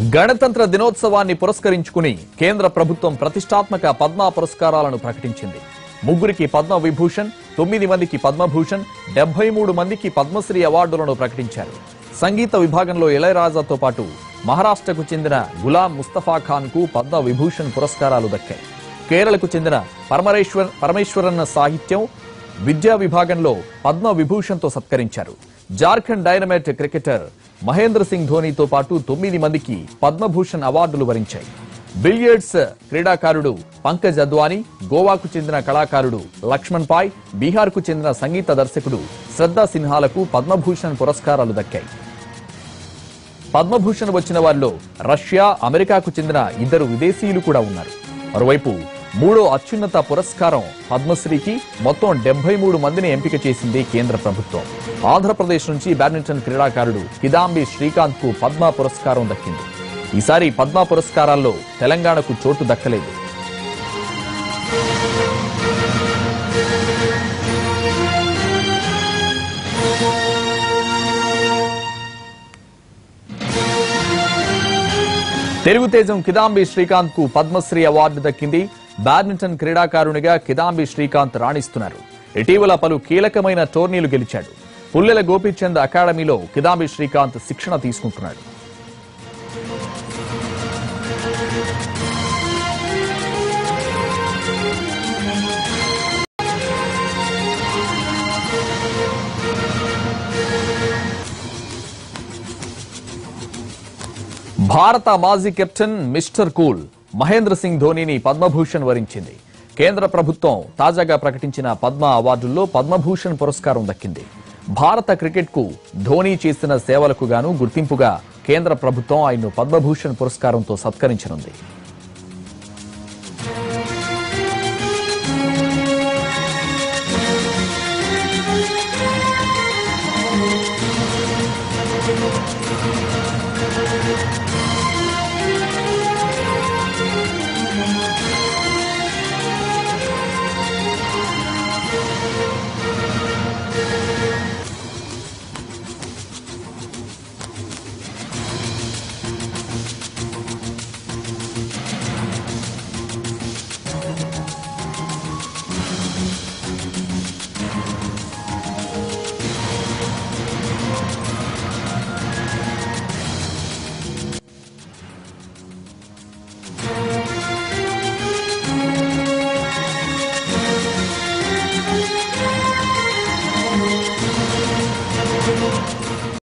గణతంత్ర దినోత్సవాన్ని పురస్కరించుకుని కేంద్ర ప్రభుత్వం ప్రతిష్టాత్మక పద్మ పురస్కారాలను ప్రకటించింది ముగ్గురికి పద్మ విభూషణ్ తొమ్మిది మందికి పద్మభూషణ్ డెబ్బై మూడు మందికి పద్మశ్రీ అవార్డులను ప్రకటించారు సంగీత విభాగంలో ఇళయరాజాతో పాటు మహారాష్ట్రకు చెందిన గులాం ముస్తఫా ఖాన్ కు పద్మ విభూషణ్ పురస్కారాలు దక్కాయి కేరళకు చెందిన పరమరేశ్వర్ పరమేశ్వరన్ సాహిత్యం విద్యా విభాగంలో పద్మ విభూషణ్తో సత్కరించారు జార్ఖండ్ డైనమైట్ క్రికెటర్ మహేంద్ర సింగ్ ధోనీతో పాటు తొమ్మిది మందికి పద్మభూషణ్ అవార్డులు వరించాయి బిలియర్డ్స్ క్రీడాకారుడు పంకజ్ అద్వానీ గోవాకు చెందిన కళాకారుడు లక్ష్మణ్ పాయ్ బీహార్కు చెందిన సంగీత దర్శకుడు శ్రద్ధా సిన్హాలకు పద్మభూషణ్ పురస్కారాలు దక్కాయి పద్మభూషణ్ వచ్చిన వారిలో రష్యా అమెరికాకు చెందిన ఇద్దరు విదేశీయులు కూడా ఉన్నారు మరోవైపు మూడో అత్యున్నత పురస్కారం పద్మశ్రీకి మొత్తం డెబ్బై మూడు మందిని ఎంపిక చేసింది కేంద్ర ప్రభుత్వం ఆంధ్రప్రదేశ్ నుంచి బ్యాడ్మింటన్ క్రీడాకారుడు కిదాంబి శ్రీకాంత్ కు పద్మ పురస్కారం దక్కింది ఈసారి పద్మ పురస్కారాల్లో తెలంగాణకు చోటు దక్కలేదు తెలుగుతేజం కిదాంబి శ్రీకాంత్ కు పద్మశ్రీ అవార్డు దక్కింది బ్యాడ్మింటన్ క్రీడాకారునిగా కిదాంబి శ్రీకాంత్ రాణిస్తున్నారు ఇటీవల పలు కీలకమైన టోర్నీలు గెలిచాడు పుల్లెల గోపీచంద్ అకాడమీలో కిదాంబి శ్రీకాంత్ శిక్షణ తీసుకుంటున్నాడు భారత మాజీ captain mister cool Mahendra Singh ధోనీని పద్మభూషణ్ వరించింది కేంద్ర ప్రభుత్వం తాజాగా ప్రకటించిన పద్మ అవార్డుల్లో పద్మభూషణ్ పురస్కారం దక్కింది భారత క్రికెట్ కు ధోనీ చేసిన సేవలకు గాను గుర్తింపుగా కేంద్ర ప్రభుత్వం ఆయన్ను పద్మభూషణ్ పురస్కారంతో సత్కరించనుంది